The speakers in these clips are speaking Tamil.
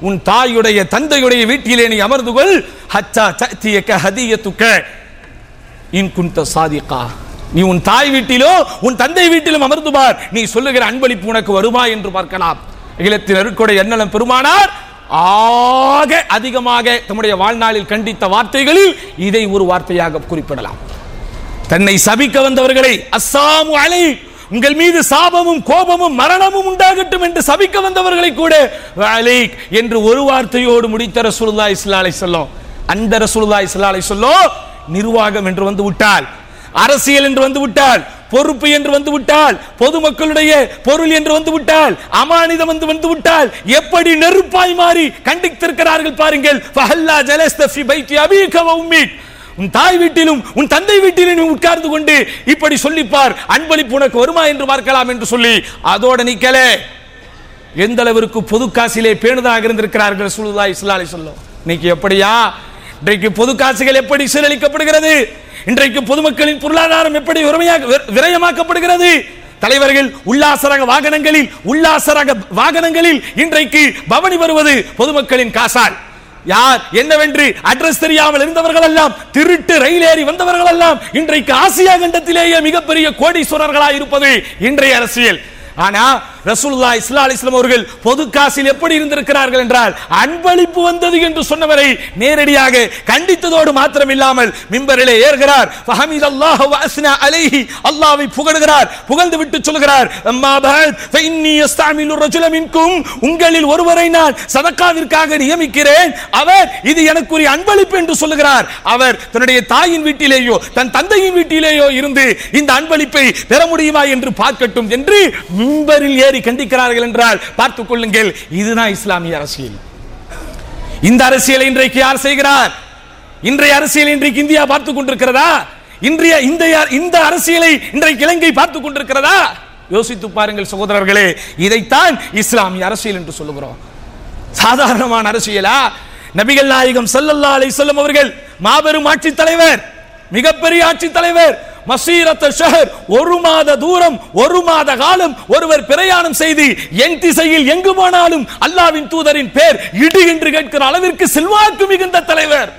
உன் தாயுடைய தந்தையுடைய வீட்டிலே நீ அமர்ந்து கொள் ஹத்தா தத்தியக்க ஹதியத்துக்க இன் குந்த சாதிகா நீ உன் தாய் வீட்டிலோ உன் தந்தை வீட்டிலும் அமர்ந்து பார் நீ சொல்லுகிற அன்பளிப்பு உனக்கு வருமா என்று பார்க்கலாம் அகிலத்தின் அருட்கொடை எண்ணலம் பெருமானார் ஆக அதிகமாக தம்முடைய வாழ்நாளில் கண்டித்த வார்த்தைகளில் இதை ஒரு வார்த்தையாக குறிப்பிடலாம் தன்னை சபிக்க வந்தவர்களை அஸ்ஸாமு அலை உங்கள் மீது சாபமும் கோபமும் மரணமும் உண்டாகட்டும் என்று சபிக்க வந்தவர்களை கூட அலைக் என்று ஒரு வார்த்தையோடு முடித்த ரசூலுல்லா இஸ்லா அலை சொல்லும் அந்த ரசூலுல்லா இஸ்லா அலை சொல்லோ நிர்வாகம் என்று வந்து விட்டால் அரசியல் என்று வந்து விட்டால் பொறுப்பு என்று வந்து விட்டால் பொதுமக்களுடைய பொருள் என்று வந்து விட்டால் அமானிதம் வந்து வந்து விட்டால் எப்படி நெருப்பாய் மாறி கண்டித்திருக்கிறார்கள் பாருங்கள் ஃபஹல்லா ஜலஸ்த ஃபி பைத்தி அபீக வ உம்மீக் உன் தாய் வீட்டிலும் உன் தந்தை வீட்டிலும் நீ உட்கார்ந்து கொண்டு இப்படி சொல்லிப்பார் அன்பளிப்பு உனக்கு வருமா என்று பார்க்கலாம் என்று சொல்லி அதோட நிக்கல எந்த அளவிற்கு பொது காசிலே பேணுதாக இருந்திருக்கிறார்கள் சுலுதா இஸ்லாலை சொல்லும் இன்னைக்கு எப்படியா இன்றைக்கு பொது காசுகள் எப்படி சீரழிக்கப்படுகிறது இன்றைக்கு பொதுமக்களின் பொருளாதாரம் எப்படி விரயமாக- வி- விரயமாக்கப்படுகிறது தலைவர்கள் உல்லாசரக வாகனங்களில் உல்லாசரக வாகனங்களில் இன்றைக்கு பவனி வருவது பொதுமக்களின் காசால் யார் என்னவென்று அட்ரஸ் தெரியாமல் இருந்தவர்கள் எல்லாம் திருட்டு ரயில் ஏறி வந்தவர்கள் எல்லாம் இன்றைக்கு ஆசியா கண்டத்திலேயே மிகப்பெரிய கோடீஸ்வரர்களாய் இருப்பது இன்றைய அரசியல் ஆனா ரசூலுல்லா இஸ்லா அலிஸ்லாம் அவர்கள் பொது காசில் எப்படி இருந்திருக்கிறார்கள் என்றால் அன்பளிப்பு வந்தது என்று சொன்னவரை நேரடியாக கண்டித்ததோடு மாத்திரம் இல்லாமல் மிம்பரிலே ஏறுகிறார் ஃபஹமீத் அல்லாஹ் வ அஸ்னா அலைஹி அல்லாஹ்வை புகழுகிறார் புகழ்ந்து விட்டு சொல்கிறார் அம்மா பஅத் ஃபஇன்னி யஸ்தஅமிலு ரஜுல மின்கும் உங்களில் ஒருவரை நான் சதக்காவிற்காக நியமிக்கிறேன் அவர் இது எனக்குரிய அன்பளிப்பு என்று சொல்லுகிறார் அவர் தன்னுடைய தாயின் வீட்டிலேயோ தன் தந்தையின் வீட்டிலேயோ இருந்து இந்த அன்பளிப்பை பெற முடியுமா என்று பார்க்கட்டும் என்று மிம்பரில் ஏறி கண்டிக்கிறார்கள் என்றால் பார்த்துக் கொள்ளுங்கள் இதுதான் இஸ்லாமிய அரசியல் இந்த அரசியலை இன்றைக்கு யார் செய்கிறார் இன்றைய அரசியல் இன்றைக்கு இந்தியா பார்த்துக் கொண்டிருக்கிறதா இன்றைய இந்த இந்த அரசியலை இன்றைக்கு இலங்கை பார்த்துக் கொண்டிருக்கிறதா யோசித்து பாருங்கள் சகோதரர்களே இதைத்தான் இஸ்லாமிய அரசியல் என்று சொல்லுகிறோம் சாதாரணமான அரசியலா நபிகள் நாயகம் ஸல்லல்லாஹு அலைஹி வஸல்லம் அவர்கள் மாபெரும் ஆட்சி தலைவர் மிகப்பெரிய ஆட்சி தலைவர் மசீரத்த ஷஹர் ஒரு மாத தூரம் ஒரு மாத காலம் ஒருவர் பிரயாணம் செய்து என் திசையில் எங்கு போனாலும் அல்லாவின் தூதரின் பேர் இடி என்று கேட்கிற அளவிற்கு செல்வாக்கு மிகுந்த தலைவர்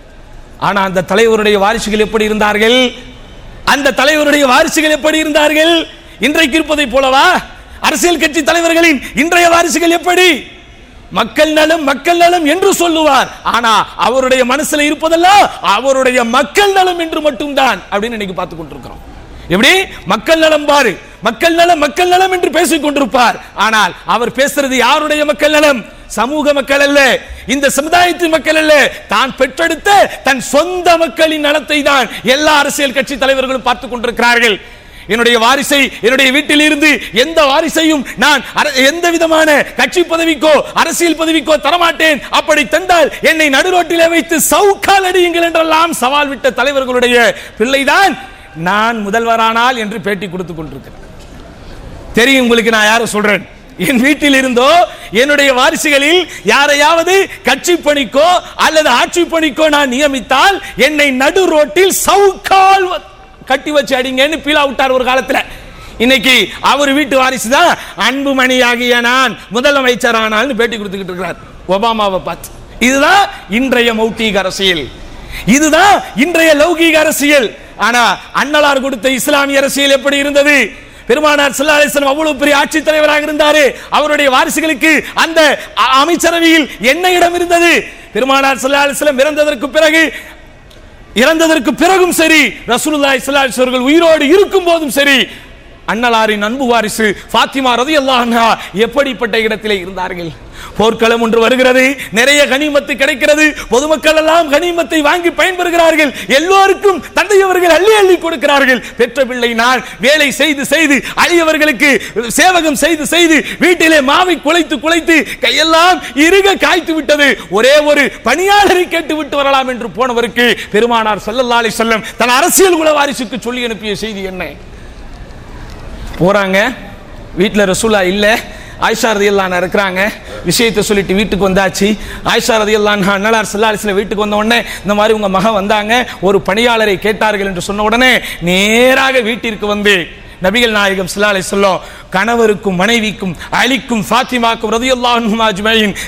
ஆனா அந்த தலைவருடைய வாரிசுகள் எப்படி இருந்தார்கள் அந்த தலைவருடைய வாரிசுகள் எப்படி இருந்தார்கள் இன்றைக்கு இருப்பதை போலவா அரசியல் கட்சி தலைவர்களின் இன்றைய வாரிசுகள் எப்படி மக்கள் நலம் மக்கள் நலம் என்று சொல்லுவார் ஆனா அவருடைய மனசுல இருப்பதெல்லாம் அவருடைய மக்கள் நலம் என்று மட்டும்தான் அப்படின்னு இன்னைக்கு பார்த்து கொண்டிருக்கிறோம் எப்படி மக்கள் நலம் பாரு மக்கள் நலம் மக்கள் நலம் என்று பேசிக் கொண்டிருப்பார் ஆனால் அவர் பேசுறது யாருடைய மக்கள் நலம் சமூக மக்கள் அல்ல இந்த சமுதாயத்தின் மக்கள் அல்ல தான் பெற்றெடுத்த தன் சொந்த மக்களின் நலத்தை தான் எல்லா அரசியல் கட்சி தலைவர்களும் பார்த்துக் கொண்டிருக்கிறார்கள் என்னுடைய வாரிசை என்னுடைய வீட்டில் இருந்து எந்த வாரிசையும் நான் அர- எந்த விதமான கட்சி பதவிக்கோ அரசியல் பதவிக்கோ தரமாட்டேன் அப்படி தந்தால் என்னை நடுரோட்டிலே வைத்து சவுக்கால் அடியுங்கள் என்றெல்லாம் சவால் விட்ட தலைவர்களுடைய பிள்ளைதான் நான் முதல்வரானால் என்று பேட்டி கொடுத்துக் கொண்டிருக்கிறேன் தெரியும் உங்களுக்கு நான் யாரை சொல்றேன் என் வீட்டில் இருந்தோ என்னுடைய வாரிசுகளில் யாரையாவது கட்சி பணிக்கோ அல்லது ஆட்சி பணிக்கோ நான் நியமித்தால் என்னை நடு ரோட்டில் சவுக்கால் வ- கட்டி வச்சு அடிங்கன்னு பீலா விட்டார் ஒரு காலத்துல இன்னைக்கு அவர் வீட்டு வாரிசு தான் அன்புமணியாகிய நான் முதலமைச்சர் ஆனால்னு பேட்டி கொடுத்துக்கிட்டு இருக்கிறார் ஒபாமாவை பார்த்து இதுதான் இன்றைய மௌட்டிக அரசியல் இதுதான் இன்றைய லௌகீக அரசியல் ஆனா அன்னலார் கொடுத்த இஸ்லாமிய அரசியல் எப்படி இருந்தது பெருமானார் ஸல்லல்லாஹு அலைஹி வஸல்லம் அவ்வளவு பெரிய ஆட்சி தலைவராக இருந்தாரு அவருடைய வாரிசுகளுக்கு அந்த அ- அமைச்சரவையில் என்ன இடம் இருந்தது பெருமானார் ஸல்லல்லாஹு அலைஹி வஸல்லம் இறந்ததற்கு பிறகு இறந்ததற்கு பிறகும் சரி ரசூலுல்லாஹி ஸல்லல்லாஹு அலைஹி வஸல்லம் அவர்கள் உயிரோடு இருக்கும் போதும் சரி அன்னலாரின் அன்பு வாரிசு ஃபாத்திமா ரலியல்லாஹு அன்ஹா எப்படிப்பட்ட இடத்திலே இருந்தார்கள் போர்க்களம் ஒன்று வருகிறது நிறைய கனிமத்து கிடைக்கிறது பொதுமக்கள் எல்லாம் கனிமத்தை வாங்கி பயன்பெறுகிறார்கள் எல்லோருக்கும் தந்தையவர்கள் அள்ளி அள்ளி கொடுக்கிறார்கள் பெற்ற பிள்ளை நான் வேலை செய்து செய்து அழியவர்களுக்கு சேவகம் செய்து செய்து வீட்டிலே மாவை குலைத்து குலைத்து கையெல்லாம் இறுக காய்த்து விட்டது ஒரே ஒரு பணியாளரை கேட்டு விட்டு வரலாம் என்று போனவருக்கு பெருமானார் ஸல்லல்லாஹு அலைஹி வஸல்லம் தன் அரசியல் குல வாரிசுக்கு சொல்லி அனுப்பிய செய்தி என்ன போறாங்க வீட்டில் ரசூலா இல்லை ஆயிஷா ரதியல்லான் இருக்கிறாங்க விஷயத்தை சொல்லிட்டு வீட்டுக்கு வந்தாச்சு ஆயிஷா ரதியல்லான் அண்ணலார் சில்லாரிசில் வீட்டுக்கு வந்த உடனே இந்த மாதிரி உங்க மகன் வந்தாங்க ஒரு பணியாளரை கேட்டார்கள் என்று சொன்ன உடனே நேராக வீட்டிற்கு வந்து நபிகள் நாயகம் ஸல்லல்லாஹு அலைஹி வஸல்லம் கணவருக்கும் மனைவிக்கும் அலிக்கும் ஃபாத்திமாக்கும் ரதியல்லாஹு அன்ஹும் அஜ்மஈன்